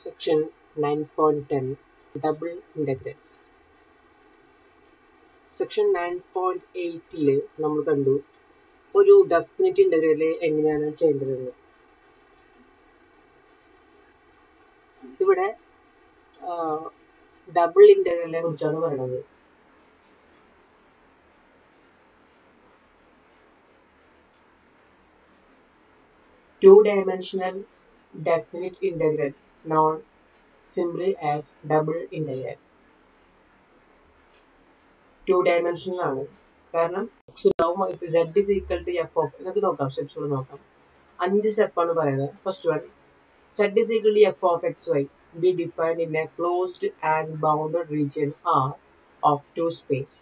Section 9.10 Double Integrals section nine point എയ്റ്റില് നമ്മൾ കണ്ടു ഒരു ഡെഫിനിറ്റ് ഇന്റഗ്രല് എങ്ങനെയാണ് ചെയ്യേണ്ടതെന്ന് ഇവിടെ ഡബിൾ ഇന്റഗ്രലിനെ കുറിച്ചാണ് പറയുന്നത് two dimensional definite integral known simply as double integral two ഡയമെൻഷനിൽ ആണ് കാരണം Z is equal to F of എന്നൊക്കെ നോക്കാം സ്റ്റെപ്സുകൾ നോക്കാം അഞ്ച് സ്റ്റെപ്പാണ് പറയുന്നത് first one Z is equal to F of X Y be defined in a closed and bounded region R of two space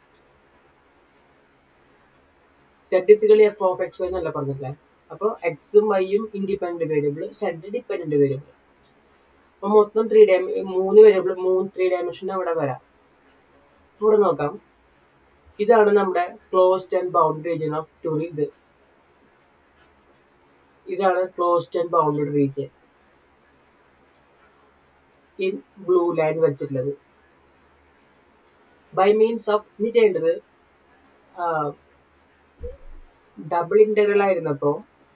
Z is equal F of X Y എന്നല്ല പറഞ്ഞിട്ടില്ലേ അപ്പോൾ എക്സും വൈയും independent variable Z dependent variable അപ്പൊ മൊത്തം three ഡയ മൂന്ന് variable മൂന്ന് three dimension അവിടെ വരാം ഇവിടെ നോക്കാം ഇതാണ് നമ്മുടെ closed and bounded region of two ഇത് ഇതാണ് ക്ലോസ്ഡ് ആൻഡ് ബൗണ്ടഡ് റീജിയൻ ഈ ബ്ലൂ ലൈൻ വെച്ചിട്ടുള്ളത് ബൈ മീൻസ് ഓഫ് ഇനി ചെയ്യേണ്ടത് ഡബിൾ ഇന്റഗ്രൽ ആയിരുന്നപ്പോ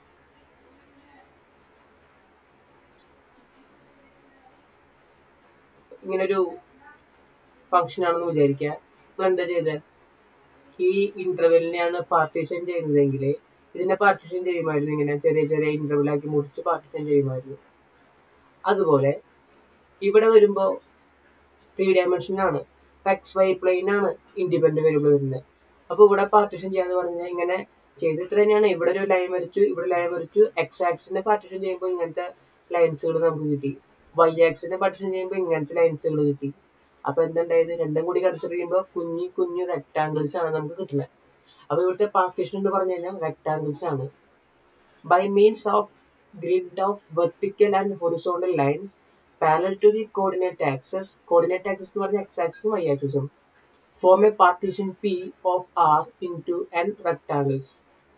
ഇങ്ങനൊരു ഫംഗ്ഷൻ ആണെന്ന് വിചാരിക്കുക നമ്മൾ എന്താ ചെയ്തത് ഈ ഇന്റർവെലിനെയാണ് പാർട്ടീഷൻ ചെയ്യുന്നതെങ്കിൽ ഇതിനെ പാർട്ടീഷൻ ചെയ്യുമായിരുന്നു ഇങ്ങനെ ചെറിയ ചെറിയ ഇന്റർവെൽ ആക്കി മുറിച്ച് പാർട്ടീഷൻ ചെയ്യുമായിരുന്നു അതുപോലെ ഇവിടെ വരുമ്പോൾ ത്രീ ഡയമെൻഷൻ ആണ് എക്സ് വൈ പ്ലെയിൻ ആണ് ഇൻഡിപെൻഡന്റ് വേരിയബിൾ വരുന്നത് അപ്പൊ ഇവിടെ പാർട്ടീഷൻ ചെയ്യാന്ന് പറഞ്ഞാൽ ഇങ്ങനെ ചെയ്ത് ഇത്ര തന്നെയാണ് ഇവിടെ ഒരു ലൈൻ വരച്ചു ഇവിടെ ലൈൻ വരച്ചു എക്സ് ആക്സിനെ പാർട്ടീഷൻ ചെയ്യുമ്പോൾ ഇങ്ങനത്തെ ലൈൻസുകൾ നമുക്ക് കിട്ടി വൈ ആക്സിനെ പാർട്ടീഷൻ ചെയ്യുമ്പോൾ ഇങ്ങനത്തെ ലൈൻസുകൾ കിട്ടി അപ്പൊ എന്തുണ്ടായത് രണ്ടും കൂടി കൺസിഡർ ചെയ്യുമ്പോൾ കുഞ്ഞു കുഞ്ഞു റെക്ടാങ്കിൾസ് ആണ് നമുക്ക് കിട്ടുന്നത് അപ്പൊ ഇവിടുത്തെ പാർട്ടീഷൻ എന്ന് പറഞ്ഞു കഴിഞ്ഞാൽ റെക്ടാങ്കിൾസ് ആണ് by means of grid of vertical and horizontal lines parallel to the coordinate axes coordinate axes എന്ന് പറഞ്ഞാൽ എക്സ് ആക്സസും വൈ ആക്സസും form a partition P of R into N rectangles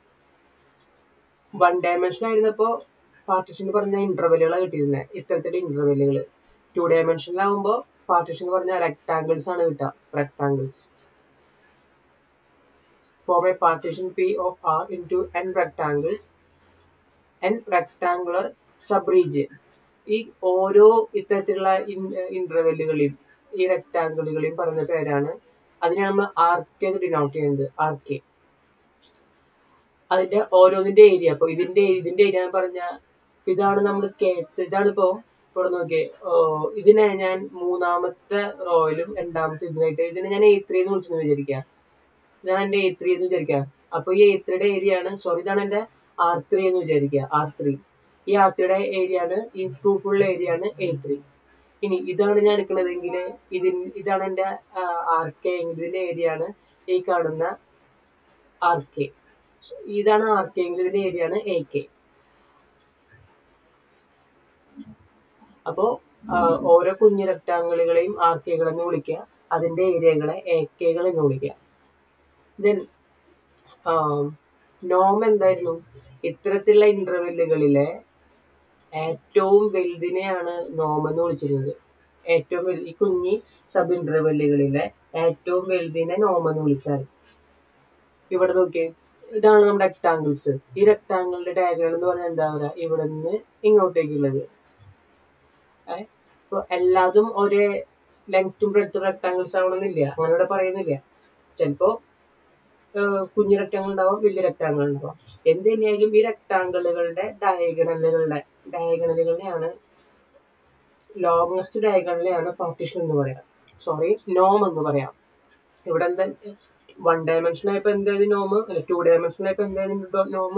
one dimension ആയിരുന്നപ്പോ partition പറഞ്ഞ ഇന്റർവെല്ലുകളാണ് കിട്ടിയിരുന്നത് ഇത്തരത്തിലുള്ള ഇന്റർവെല്ലുകൾ ടു ഡയമെൻഷനിലാവുമ്പോൾ പാർട്ടീഷൻ പറഞ്ഞ റെക്ടാങ്കിൾസ് ആണ് കിട്ടുക rectangles form a partition P of R into N rectangles N rectangular sub region ഈ ഓരോ ഇത്തരത്തിലുള്ള ഇന്റർവെല്ലുകളെയും ഈ റെക്ടാങ്കിളുകളെയും പറഞ്ഞ പേരാണ് അതിനെ നമ്മൾ ആർ കെ എന്ന് ഡിനോട്ട് ചെയ്യുന്നത് ആർ കെ അതിന്റെ ഓരോന്നിന്റെ ഏരിയ അപ്പൊ ഇതിന്റെ ഇതിന്റെ ഏരിയ പറഞ്ഞ ഇതാണ് നമ്മൾ കേട്ട് ഇതാണ് ഇപ്പോ ഇവിടെ നോക്കിയേ ഇതിനെ ഞാൻ മൂന്നാമത്തെ റോയിലും രണ്ടാമത്തെ ഇതിനായിട്ട് ഇതിനെ ഞാൻ എ ത്രീ എന്ന് വിളിച്ചെന്ന് വിചാരിക്കാം ഇതാണ് എന്റെ എ ത്രീ എന്ന് വിചാരിക്കാം അപ്പൊ ഈ എ ത്രീയുടെ ഏരിയ ആണ് സോറി ഇതാണ് എന്റെ ആർ ത്രീ എന്ന് വിചാരിക്കുക ആർ ത്രീ ഈ ആർ ത്രീയുടെ ഏരിയ ആണ് ഈ പ്രൂഫുള്ള ഏരിയ ആണ് എ ത്രീ ഇനി ഇതാണ് ഞാൻ എടുക്കുന്നതെങ്കിൽ ഇതിന് ഇതാണ് എന്റെ ആർ കെ എങ്കിൽ ഇതിന്റെ ഏരിയ ആണ് ഈ കാണുന്ന ആർ കെ ഇതാണ് ആർ കെ എങ്കിൽ ഇതിന്റെ ഏരിയ ആണ് എ കെ അപ്പോ ഓരോ കുഞ്ഞു റെക്ടാങ്കിളുകളെയും ആർ കെകൾ എന്ന് വിളിക്കുക അതിന്റെ ഏരിയകളെ എ കെകൾ എന്ന് വിളിക്കുക ദെൻ നോം എന്തായിരുന്നു ഇത്തരത്തിലുള്ള ഇന്റർവെല്ലുകളിലെ ഏറ്റവും വലുതിനെയാണ് നോം എന്ന് വിളിച്ചിരുന്നത് ഏറ്റവും വലുത് ഈ കുഞ്ഞി സബ് ഇന്റർവെല്ലുകളിലെ ഏറ്റവും വലുതിനെ നോം എന്ന് വിളിച്ചാൽ ഇവിടെ നോക്കിയേ ഇതാണ് നമ്മുടെ റെക്ടാങ്കിൾസ് ഈ റെക്ടാങ്കിളിന്റെ ഡയഗ്രാം എന്ന് പറഞ്ഞാൽ എന്താ പറയാ ഇവിടെ നിന്ന് ഇങ്ങോട്ടേക്കുള്ളത് ഇപ്പൊ എല്ലാതും ഒരേ ലെങ്ത്തും ബ്രെഡ്ത്തും റെക്ടാങ്കിൾസ് ആവണമെന്നില്ല അങ്ങനെ ഇവിടെ പറയുന്നില്ല ചിലപ്പോ കുഞ്ഞു റെക്ടാങ്കിൾ ഉണ്ടാവാം വലിയ റെക്ടാങ്കിൾ ഉണ്ടാവാം എന്ത് തന്നെയായാലും ഈ റെക്ടാങ്കിളുകളുടെ ഡയഗണലുകളുടെ ഡയഗണലുകളെയാണ് ലോങ്സ്റ്റ് ഡയഗണലെയാണ് പാർട്ടീഷൻ എന്ന് പറയാം സോറി നോം എന്ന് പറയാം ഇവിടെ എന്താ വൺ ഡയമെൻഷൻ ആയപ്പോ എന്തായാലും നോം അല്ല ടു ഡയമെൻഷൻ ആയപ്പോ എന്തായാലും നോം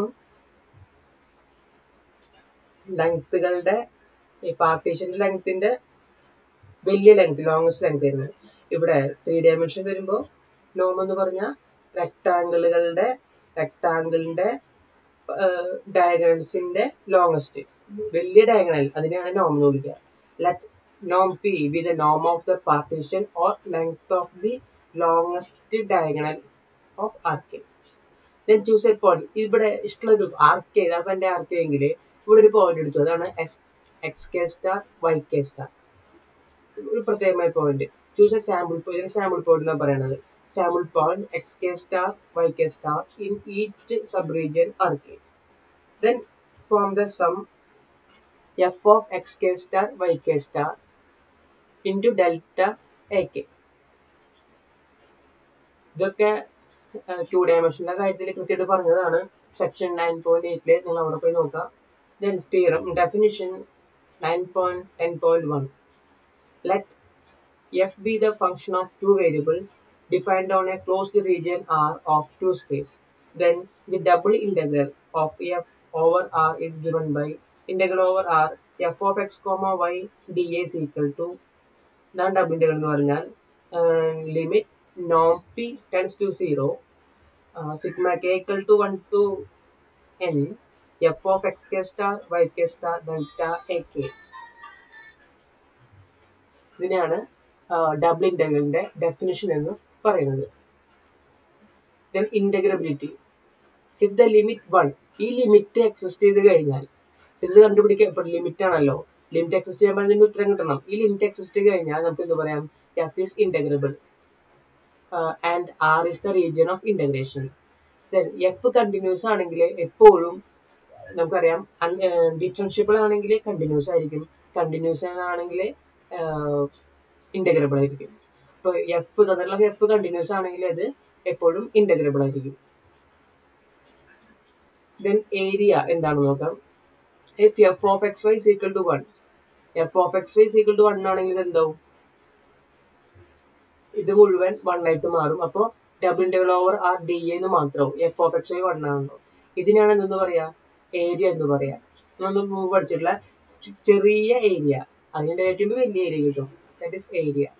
ലെങ്ത്തുകളുടെ ഈ പാർട്ടീഷന്റെ ലെങ്ത്തിന്റെ വലിയ ലെങ്ത് ലോങ്സ്റ്റ് ലെങ്ത് ആയിരുന്നു ഇവിടെ ത്രീ ഡയമെൻഷൻ വരുമ്പോൾ നോം എന്ന് പറഞ്ഞാൽ റെക്ടാങ്കിളുകളുടെ റെക്ടാങ്കിളിന്റെ ഡയഗണൽസിന്റെ ലോങ്സ്റ്റ് വലിയ ഡയഗണൽ അതിനെയാണ് നോം എന്ന് വിളിക്കുക let Noam P B the Noam of the partition or length of the longest diagonal of ആർക്കെ then choose A point ഇവിടെ ഇഷ്ടമുള്ള ഒരു ആർക്കെ അപ്പൊ എന്റെ ആർക്കെ എങ്കിൽ ഇവിടെ ഒരു പോയിന്റ് എടുത്തു അതാണ് X X K star Y K star ഒരു പ്രത്യേകമായ പോയിന്റ് ചൂസ് എ സാമ്പിൾ ഇതിന് സാമ്പിൾ പോയിന്റ് എന്നാണ് പറയുന്നത് sample point X K star Y K star in each sub region R K then form the sum F of X K star Y K star into delta A K ഇതൊക്കെ two ഡയമെൻഷന്റെ കാര്യത്തിൽ കൃത്യമായിട്ട് പറഞ്ഞതാണ് section nine point എയ്റ്റില് നിങ്ങൾ അവിടെ പോയി നോക്കാം then theorem definition nine point ten point one let f be the function of two variables defined on a closed region R of two space. Then the double integral of f over R is given by integral over R f of x comma y dA is equal to ഇതാണ് double integral എന്ന് പറഞ്ഞാൽ limit നോം P tends to zero sigma K equal to one to N F of X K star Y K star delta A K ഇതിനെയാണ് double ഇന്റഗ്രലിന്റെ definition എന്ന് പറയുന്നത് then integrability if the limit one ഈ limit exist ചെയ്ത് കഴിഞ്ഞാൽ ഇത് കണ്ടുപിടിക്കാൻ ഇപ്പൊ ലിമിറ്റ് ആണല്ലോ ലിമിറ്റ് എക്സിസ്റ്റ് ചെയ്യുമ്പോൾ അതിന്റെ ഉത്തരം കിട്ടണം ഈ ലിമിറ്റ് എക്സിസ്റ്റ് ചെയ്ത് കഴിഞ്ഞാൽ നമുക്ക് എന്ത് പറയാം F is integrable and R is the region of integration then F continuous ആണെങ്കിൽ എപ്പോഴും നമുക്കറിയാം ഡിഫറൻഷ്യബിൾ ആണെങ്കിൽ കണ്ടിന്യൂസ് ആയിരിക്കും കണ്ടിന്യൂസ് ആണെങ്കിൽ ഇന്റഗ്രബിൾ ആയിരിക്കും ഇപ്പൊ എഫ് തന്നിട്ടുള്ള എഫ് കണ്ടിന്യൂസ് ആണെങ്കിൽ അത് എപ്പോഴും ഇന്റഗ്രബിൾ ആയിരിക്കും ദെൻ ഏരിയ എന്താണെന്ന് നോക്കാം if F of X Y equal to one F of X Y equal to one ആണെങ്കിൽ ഇത് എന്താവും ഇത് മുഴുവൻ വൺ ആയിട്ട് മാറും അപ്പോൾ double integral over R D എന്ന് മാത്രമാവും F of X Y one ആണല്ലോ ഇതിനാണ് എന്തെന്ന് പറയാ ഏരിയ എന്ന് പറയാ നമ്മൾ പഠിച്ചിട്ടുള്ള ചെറിയ ഏരിയ അതിന്റെ ഡേറ്റുമ്പോൾ വലിയ ഏരിയ കിട്ടും ദാറ്റ് ഇസ് ഏരിയ